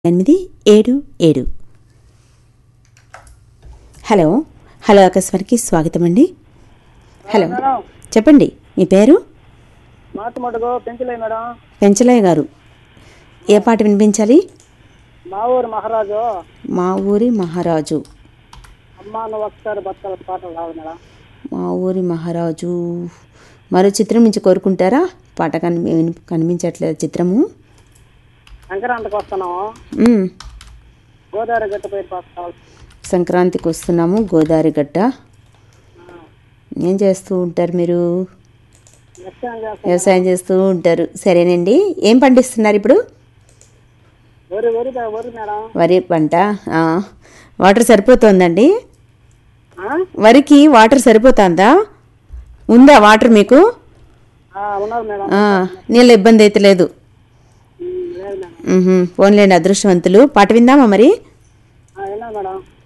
ఎనిమిది ఏడు ఏడు హలో హలో ఆకాశవానికి స్వాగతం అండి హలో మేడం చెప్పండి మీ పేరు మాట మటుకు పెంచలే మేడం పెంచలయ్య గారు ఏ పాట వినిపించాలి మా ఊరు మహారాజు మా ఊరి మహారాజు అమ్మ నువ్వు ఒకసారి బతకాల పాటలు రావు మేడం మా ఊరి మహారాజు మరో చిత్రం నుంచి కోరుకుంటారా పాట కని కనిపించట్లేదు చిత్రము సంక్రాంతికి వస్తున్నాము మ్మ్. గోదావరి గట్ట పై పాటలు సంక్రాంతికి వస్తున్నాము గోదావరి గట్ట ఏం చేస్తూ ఉంటారు మీరు వ్యవసాయం చేస్తాం వ్యవసాయం చేస్తూ ఉంటారు సరేనండి ఏం పండిస్తున్నారు ఇప్పుడు వరి వరి వరి మేడం వరి పంట ఆ. వాటర్ సరిపోతుందండి ఆ? వరికి వాటర్ సరిపోతుందా ఉందా వాటర్ మీకు ఆ, ఉన్నారు మేడం ఆ, నీళ్ళ ఇబ్బంది అయితే లేదు ఉమ్, లేదు మేడం మ్హూ. పోన్లేండి అదృష్టవంతులు పాట విందామా మరి ఆ, విన్నా మేడం